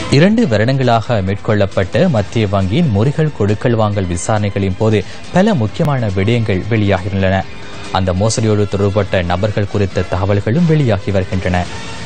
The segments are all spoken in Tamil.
இரண்டு வருடங்களாக மேற்கொள்ளப்பட்ட மத்திய வங்கியின் முறிகள் கொடுக்கல் வாங்கல் விசாரணைகளின் போது பல முக்கியமான விடயங்கள் வெளியாகியுள்ளன அந்த மோசடியோடு தொடர்பட்ட நபர்கள் குறித்த தகவல்களும் வெளியாகி வருகின்றன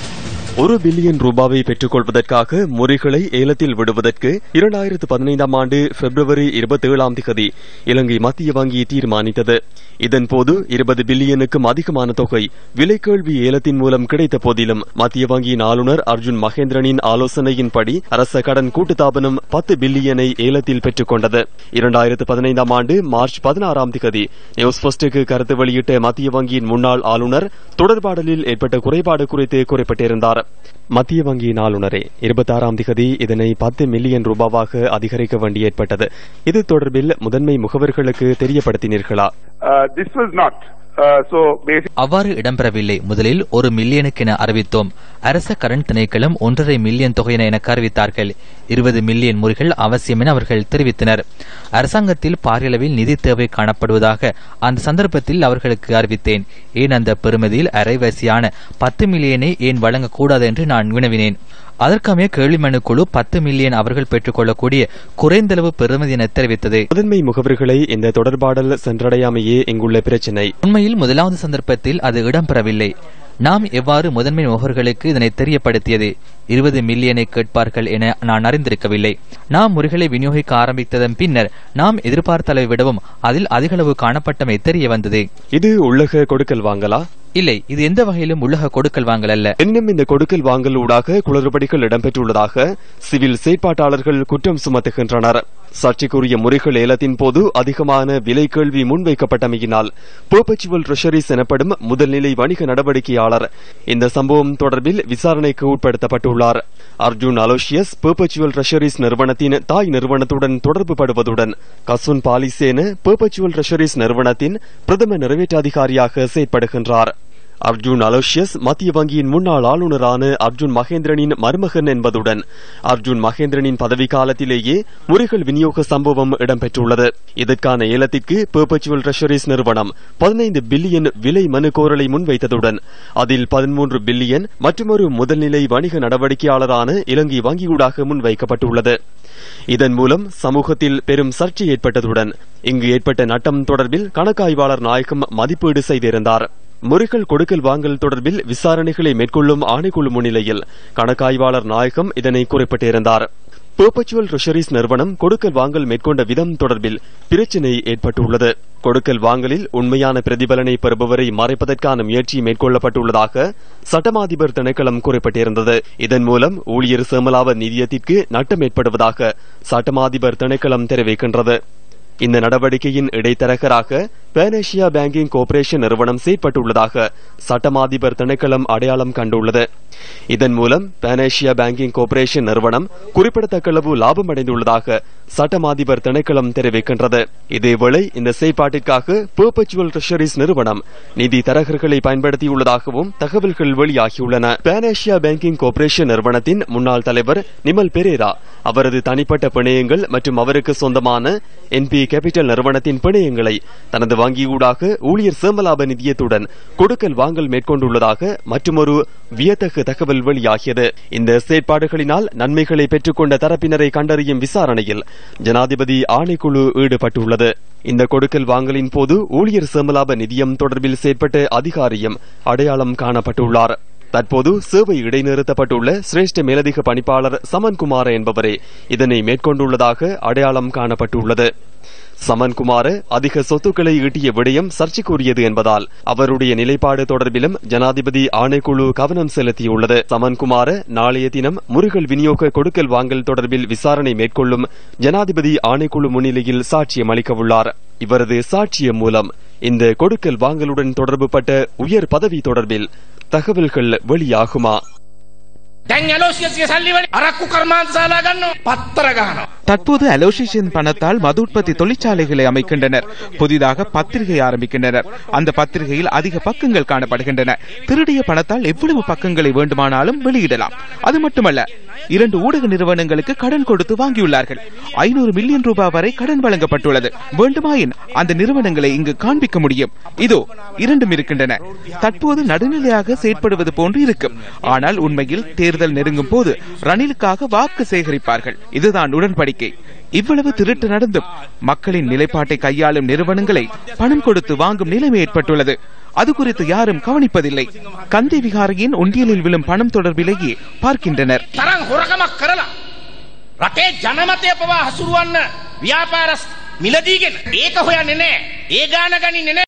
ஒரு பில்லியன் ரூபாவை பெற்றுக் கொள்வதற்காக முறைகளை ஏலத்தில் விடுவதற்கு இரண்டாயிரத்து பதினைந்தாம் ஆண்டு பிப்ரவரி இருபத்தி ஏழாம் திகதி இலங்கை மத்திய வங்கி தீர்மானித்தது இதன்போது இருபது பில்லியனுக்கும் அதிகமான தொகை விலைக்கேள்வி ஏலத்தின் மூலம் கிடைத்த போதிலும் மத்திய வங்கியின் ஆளுநர் அர்ஜுன் மகேந்திரனின் ஆலோசனையின்படி அரச கடன் கூட்டுத்தாபனம் பத்து பில்லியனை ஏலத்தில் பெற்றுக் கொண்டது இரண்டாயிரத்து பதினைந்தாம் ஆண்டு மார்ச் பதினாறாம் திகதி நியூஸ் போஸ்டுக்கு கருத்து வெளியிட்ட மத்திய வங்கியின் முன்னாள் ஆளுநர் தொடர்பாடலில் ஏற்பட்ட குறைபாடு குறித்து குறிப்பிட்டிருந்தார் மத்திய வங்கியின் ஆளுநரே இருபத்தாறாம் திகதி இதனை பத்து மில்லியன் ரூபாவாக அதிகரிக்க வேண்டி ஏற்பட்டது இது தொடர்பில் முதன்மை முகவர்களுக்கு தெரியப்படுத்தினீர்களா Uh, this was not. Uh, so basically, அவ்வாறு இடம்பெறவில்லை முதலில் ஒரு மில்லியனுக்கென அறிவித்தோம் அரச கடன் திணைக்களம் ஒன்றரை மில்லியன் தொகையின எனக்கு அறிவித்தார்கள் இருபது மில்லியன் முறைகள் அவசியம் என அவர்கள் தெரிவித்தனர் அரசாங்கத்தில் பாரியளவில் நிதி தேவை காணப்படுவதாக அந்த சந்தர்ப்பத்தில் அவர்களுக்கு அறிவித்தேன் ஏன் அந்த பெறுமதியில் அரைவாசியான பத்து மில்லியனை ஏன் வழங்கக்கூடாது என்று நான் வினவினேன் அதற்கமைய கேள்வி மனு குழு பத்து மில்லியன் அவர்கள் பெற்றுக்கொள்ளக்கூடிய குறைந்தளவு பெறுமதி என தெரிவித்தது முதன்மை முகவர்களை இந்த தொடர்பாடல் சென்றடையாமையே இங்குள்ள பிரச்சினை உண்மையில் முதலாவது சந்தர்ப்பத்தில் அது இடம்பெறவில்லை நாம் எவ்வாறு முதன்மை முகவர்களுக்கு இதனை தெரியப்படுத்தியது இருபது மில்லியனை கேட்பார்கள் என நான் அறிந்திருக்கவில்லை நாம் முறைகளை விநியோகிக்க ஆரம்பித்ததன் பின்னர் நாம் எதிர்பார்த்த அளவை விடவும் அதில் அதிகளவு காணப்பட்டமை தெரிய வந்தது இது உள்ளக கொடுக்கல் வாங்கலா இல்லை இது எந்த வகையிலும் உள்ளக கொடுக்கல் வாங்கல் அல்ல எனினும் இந்த கொடுக்கல் வாங்கல் ஊடாக குளறுபடிகள் இடம்பெற்றுள்ளதாக சிவில் செயற்பாட்டாளர்கள் குற்றம் சுமத்துகின்றனர் சர்ச்சைக்குரிய முறைகள் ஏலத்தின் போது அதிகமான விலை கேள்வி முன்வைக்கப்பட்டமையினால் பெர்பச்சுவல் ட்ரெஷரிஸ் எனப்படும் முதல்நிலை வணிக நடவடிக்கையாளர் இந்த சம்பவம் தொடர்பில் விசாரணைக்கு உட்படுத்தப்பட்டுள்ளார் அர்ஜுன் அலோசியஸ் பெர்பச்சுவல் ட்ரெஷரிஸ் நிறுவனத்தின் தாய் நிறுவனத்துடன் தொடர்பு படுவதுடன் கசுன் பாலிசேன பெர்பச்சுவல் ட்ரெஷரிஸ் நிறுவனத்தின் பிரதம நிறைவேற்று அதிகாரியாக செயற்படுகின்றார் அர்ஜுன் அலோசியஸ் மத்திய வங்கியின் முன்னாள் ஆளுநரான அர்ஜுன் மகேந்திரனின் மருமகன் என்பதுடன் அர்ஜுன் மகேந்திரனின் பதவி காலத்திலேயே முறைகள் விநியோக சம்பவம் இடம்பெற்றுள்ளது இதற்கான ஏலத்திற்கு பெர்பச்சுவல் ட்ரெஷரிஸ் நிறுவனம் பதினைந்து பில்லியன் விலை மனு கோரலை முன்வைத்ததுடன் அதில் பதிமூன்று பில்லியன் மற்றொரு முதல்நிலை வணிக நடவடிக்கையாளரான இலங்கை வங்கியூடாக முன்வைக்கப்பட்டுள்ளது இதன் மூலம் சமூகத்தில் பெரும் சர்ச்சை ஏற்பட்டதுடன் இங்கு ஏற்பட்ட நட்டம் தொடர்பில் கணக்காய்வாளர் நாயகம் மதிப்பீடு செய்திருந்தார் முறைகள் கொடுக்கல் வாங்கல் தொடர்பில் விசாரணைகளை மேற்கொள்ளும் ஆணைக்குழு முன்னிலையில் கணக்காய்வாளர் நாயகம் இதனை குறிப்பிட்டிருந்தார் பெர்பச்சுவல் ட்ரெஷரிஸ் நிறுவனம் கொடுக்கல் வாங்கல் மேற்கொண்ட விதம் தொடர்பில் பிரச்சினை ஏற்பட்டுள்ளது கொடுக்கல் வாங்கலில் உண்மையான பிரதிபலனை பெறுபவரை மறைப்பதற்கான முயற்சி மேற்கொள்ளப்பட்டுள்ளதாக சட்டமாதிபர் திணைக்களம் குறிப்பிட்டிருந்தது இதன் மூலம் ஊழியர் சேமலாப நிதியத்திற்கு நட்டம் ஏற்படுவதாக சட்டமாதிபர் திணைக்களம் தெரிவிக்கின்றது இந்த நடவடிக்கையின் இடைத்தரகராக பேனேஷியா பேங்கிங் கோர்ப்பரேஷன் நிறுவனம் செயற்பட்டுள்ளதாக சட்டமாதிபர் திணைக்களம் அடையாளம் கண்டுள்ளது இதன் மூலம் பேனேஷியா பேங்கிங் கோர்ப்பரேஷன் நிறுவனம் குறிப்பிடத்தக்க அளவு லாபம் அடைந்துள்ளதாக சட்டமாதிபர் திணைக்களம் தெரிவிக்கின்றது இதேவேளை இந்த செயற்பாட்டிற்காக பெர்பச்சுவல் ட்ரெஷரிஸ் நிறுவனம் நிதி தரகர்களை பயன்படுத்தியுள்ளதாகவும் தகவல்கள் வெளியாகியுள்ளன பேனேஷியா பேங்கிங் கோர்ப்பரேஷன் நிறுவனத்தின் முன்னாள் தலைவர் நிமல் பெரேரா அவரது தனிப்பட்ட பிணையங்கள் மற்றும் அவருக்கு சொந்தமான என்பி கேபிட்டல் நிறுவனத்தின் பிணையங்களை தனது வங்கியூடாக ஊழியர் சேமலாப நிதியத்துடன் கொடுக்கல் வாங்கல் மேற்கொண்டுள்ளதாக மற்றொரு வியத்தகு தகவல் வெளியாகியது இந்த செயற்பாடுகளினால் நன்மைகளை பெற்றுக்கொண்ட தரப்பினரை கண்டறியும் விசாரணையில் ஜனாதிபதி ஆணைக்குழு ஈடுபட்டுள்ளது இந்த கொடுக்கல் வாங்கலின் போது ஊழியர் சேமலாப நிதியம் தொடர்பில் செயற்பட்ட அதிகாரியும் அடையாளம் காணப்பட்டுள்ளார் தற்போது சேவை இடைநிறுத்தப்பட்டுள்ள சிரேஷ்ட மேலதிக பணிப்பாளர் சமன்குமார் என்பவரே இதனை மேற்கொண்டுள்ளதாக அடையாளம் காணப்பட்டுள்ளது சமன்குமார அதிக சொத்துக்களை ஈட்டிய விடயம் சர்ச்சைக்குரியது என்பதால் அவருடைய நிலைப்பாடு தொடர்பிலும் ஜனாதிபதி ஆணைக்குழு கவனம் செலுத்தியுள்ளது சமன்குமார நாளைய தினம் முருகல் விநியோக கொடுக்கல் வாங்கல் தொடர்பில் விசாரணை மேற்கொள்ளும் ஜனாதிபதி ஆணைக்குழு முன்னிலையில் சாட்சியம் அளிக்கவுள்ளார் இவரது சாட்சியம் மூலம் இந்த கொடுக்கல் வாங்கலுடன் தொடர்புபட்ட உயர் பதவி தொடர்பில் தகவல்கள் வெளியாகுமா දැන් ඇලෝසියස්ගේ සල්ලි වලින් අරක්කු කර්මාන්ත ශාලා ගන්නවා පත්තර ගහනවා தற்போது அலோசியேஷன் பணத்தால் மது உற்பத்தி தொழிற்சாலைகளை அமைக்கின்றனர் புதிதாக பத்திரிகை ஆரம்பிக்கின்றனர் அந்த பத்திரிகையில் அதிக பக்கங்கள் காணப்படுகின்றன திருடிய பணத்தால் எவ்வளவு பக்கங்களை வேண்டுமானாலும் வெளியிடலாம் அது மட்டுமல்ல இரண்டு ஊடக நிறுவனங்களுக்கு கடன் கொடுத்து வாங்கியுள்ளார்கள் ஐநூறு மில்லியன் ரூபாய் வரை கடன் வழங்கப்பட்டுள்ளது வேண்டுமாயின் அந்த நிறுவனங்களை இங்கு காண்பிக்க முடியும் இதோ இரண்டும் இருக்கின்றன தற்போது நடுநிலையாக செயற்படுவது போன்று இருக்கும் ஆனால் உண்மையில் தேர்தல் நெருங்கும் போது ரணிலுக்காக வாக்கு சேகரிப்பார்கள் இதுதான் உடன்படிக்கை இவ்வளவு திருட்டு நடந்தும் மக்களின் நிலைப்பாட்டை கையாளும் நிறுவனங்களை பணம் கொடுத்து வாங்கும் நிலைமை ஏற்பட்டுள்ளது அது குறித்து யாரும் கவனிப்பதில்லை கந்தி விகாரையின் ஒன்றியலில் விழும் பணம் தொடர்பிலேயே பார்க்கின்றனர் තරම් හොරකමක් කරලා රටේ ජනමතය පවා හසුරුවන්න ව්‍යාපාර මිලදීගෙන ඒක හොයන්නේ නෑ ඒ ගාන ගනින්නේ නෑ